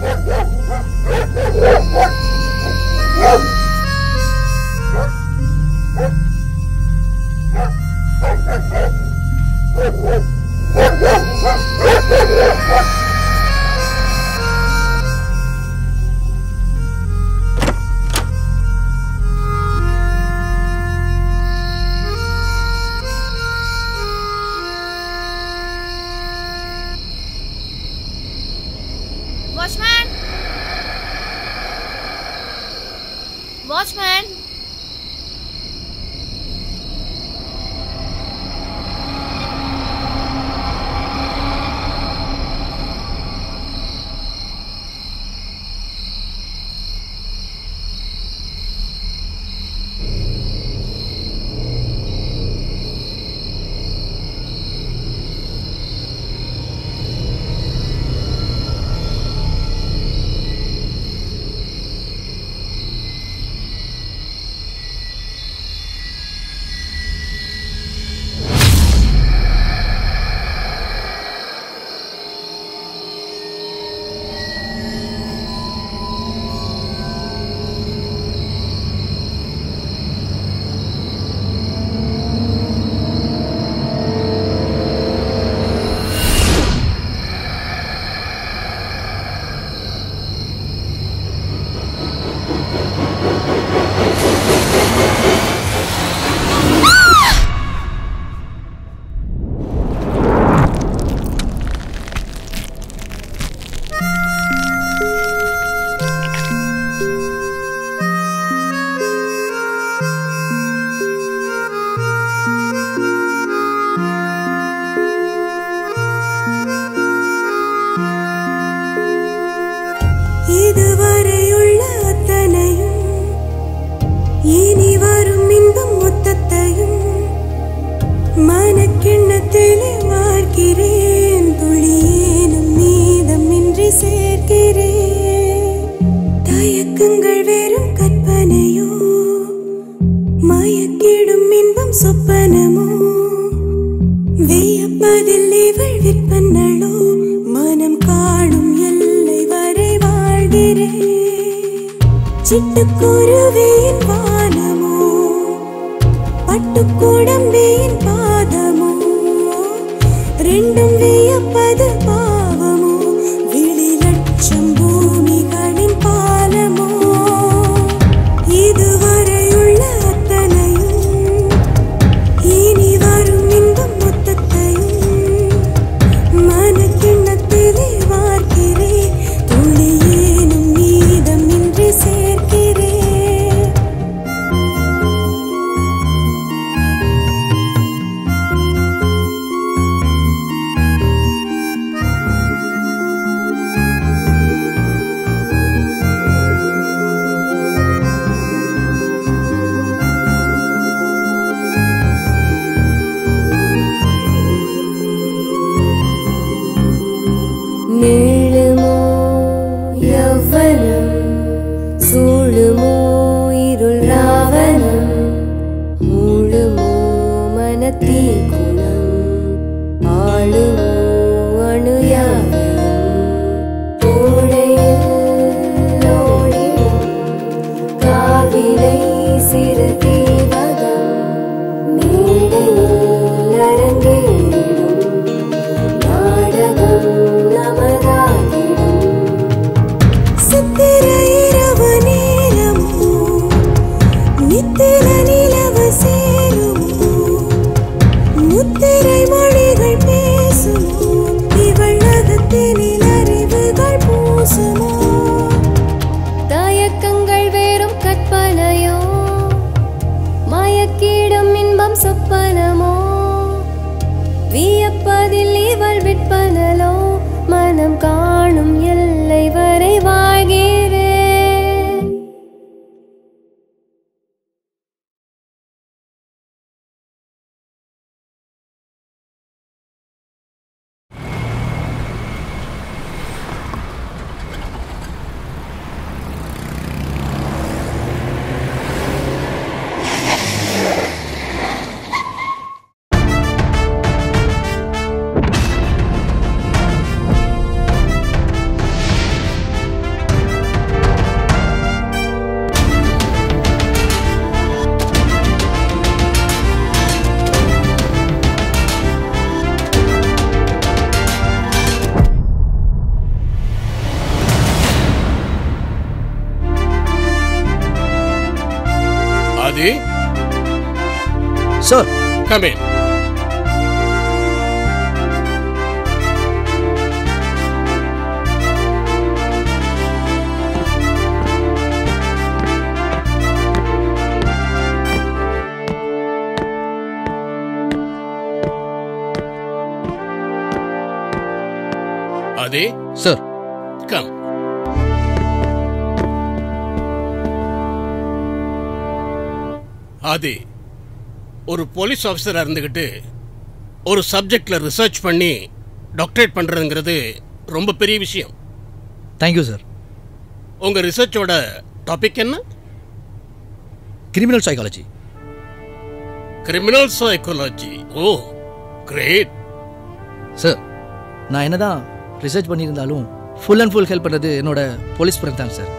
watchman watchman இதுவரையுள்ள அத்தனையும் இனி வரும் இன்பம் மொத்தத்தையும் மனக்கிண்ணத்திலே வார்க்கிறேன் துளியேனும் மீதம் இன்றி சேர்க்கிறேன் தயக்கங்கள் வெறும் கற்பனையோ மயக்கிடும் இன்பம் சொப்பனமோ வியப்பதில் இவள் விற்பனளோ மனம் காணும் எல்லை வரை வாழ்கிறேன் சிட்டுக்குருவியின் வானமோ பட்டுக்குடம்பியின் பாதமோ ரெண்டும் வியப்பது பாவமோ விழி லட்சம் பூமிகளின் பாலமோ இதுவரையுள்ள அத்தனையும் இனி வரும் இன்பம் மொத்தத்தையும் மனக்கிண்ணத்திலே வார்க்கிறேன் துளியேனும் மீதம் இன்றி சேர்க்கிறேன் அது சார் கம் இன் அதே சார் கம் ஆதி ஒரு போலீஸ் ஆஃபீஸரா இருந்துகிட்டு ஒரு சப்ஜெக்ட்ல ரிசர்ச் பண்ணி டாக்டரேட் பண்றதுங்கிறது ரொம்ப பெரிய விஷயம் தேங்க்யூ சார் உங்க ரிசர்ச்சோட டாபிக் என்ன criminal psychology criminal psychology oh great sir நான் என்னதான் ரிசர்ச் பண்ணியிருந்தாலும் ஃபுல் அண்ட் ஃபுல் ஹெல்ப் பண்ணுறது என்னோட போலீஸ் ஃப்ரெண்ட் தான் sir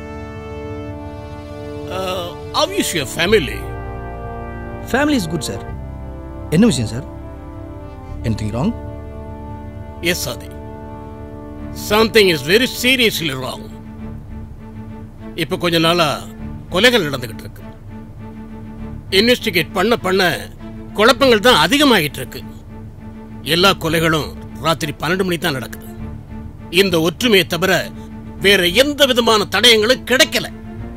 how is your family family is good sir என்ன விஷயம் sir anything wrong yes Adhi something is very seriously wrong இப்போ கொஞ்ச நாளா கொலைகள் நடந்துகிட்டு இருக்கு இன்வெஸ்டிகேட் பண்ண பண்ண குழப்பங்கள் தான் அதிகமாகிட்டு இருக்கு எல்லா கொலைகளும் ராத்திரி பன்னெண்டு மணி தான் நடக்குது இந்த ஒற்றுமையை தவிர வேற எந்த விதமான தடயங்களும் கிடைக்கல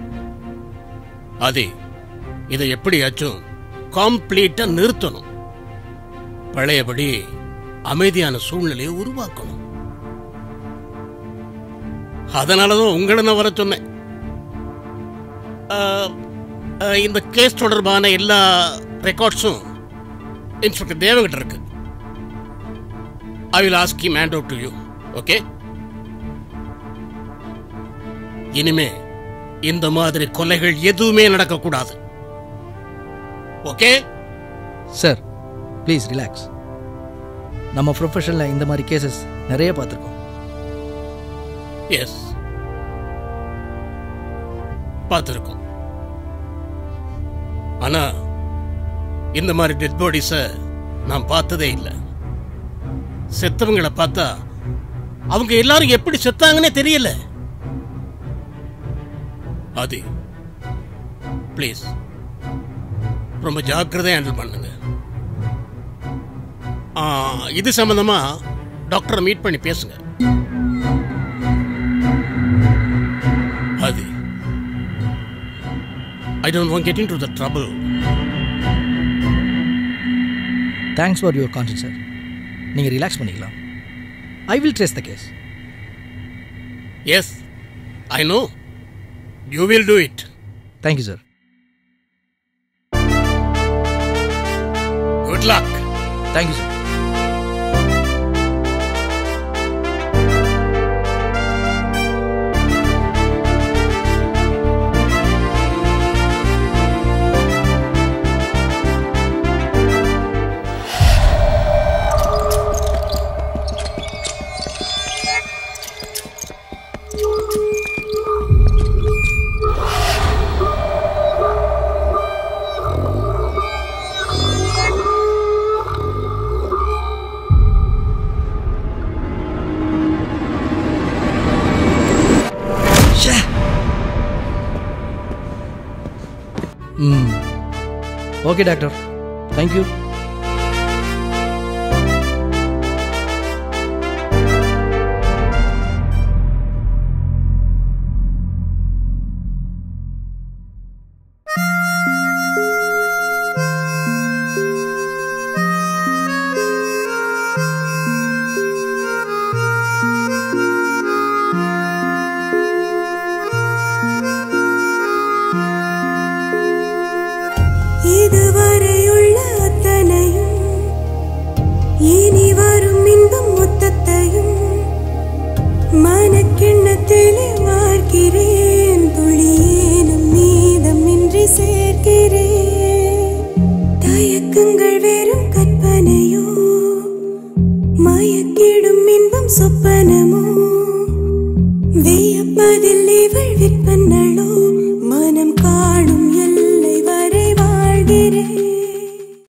அதே இதை எப்படியாச்சும் காம்ப்ளீட்டா நிறுத்தணும் பழையபடி அமைதியான சூழ்நிலையை உருவாக்கணும் அதனாலதான் உங்களை நான் வர சொன்னேன் ஆஹ், ஆஹ், இந்த கேஸ் தொடர்பான எல்லா ரெக்கார்ட்ஸும் இன்ஸ்பெக்டர் தேவகிட்ட இருக்கு I will ask him hand out to you okay இனிமே இந்த மாதிரி கொலைகள் எதுவுமே நடக்கக்கூடாது ஓகே சார் ப்ளீஸ் ரிலாக்ஸ் நம்ம ப்ரொஃபஷனில் இந்த மாதிரி கேசஸ் நிறைய பார்த்துருக்கோம் எஸ் பார்த்துருக்கோம் ஆனா இந்த மாதிரி டெட் பாடிஸ நான் பார்த்ததே இல்லை செத்தவங்களை பார்த்தா அவங்க எல்லாரும் எப்படி செத்தாங்கன்னே தெரியல அது ப்ளீஸ் ரொம்ப ஜாக்கிரதையா ஹேண்டில் பண்ணுங்க ஆ, இது சம்பந்தமா டாக்டரை மீட் பண்ணி பேசுங்க அது I don't want get into the trouble thanks for your consent sir நீங்கள் ரிலாக்ஸ் பண்ணிக்கலாம் I will trace the case yes I know you will do it thank you sir good luck thank you sir hmm okay doctor thank you இதுவரையுள்ள அத்தனையும் இனி வரும் இன்பம் மொத்தத்தையும் மனக்கிண்ணத்திலே வார்க்கிறேன் துளியேனும் மீதம் இன்றி சேர்க்கிறேன் தயக்கங்கள் வெறும் கற்பனையோ மயக்கிடும் இன்பம் சொப்பனமோ வியப்பதில் இவள் விற்பனளோ மனம் காணும் எல்லை வரை வாழ்கிறேன்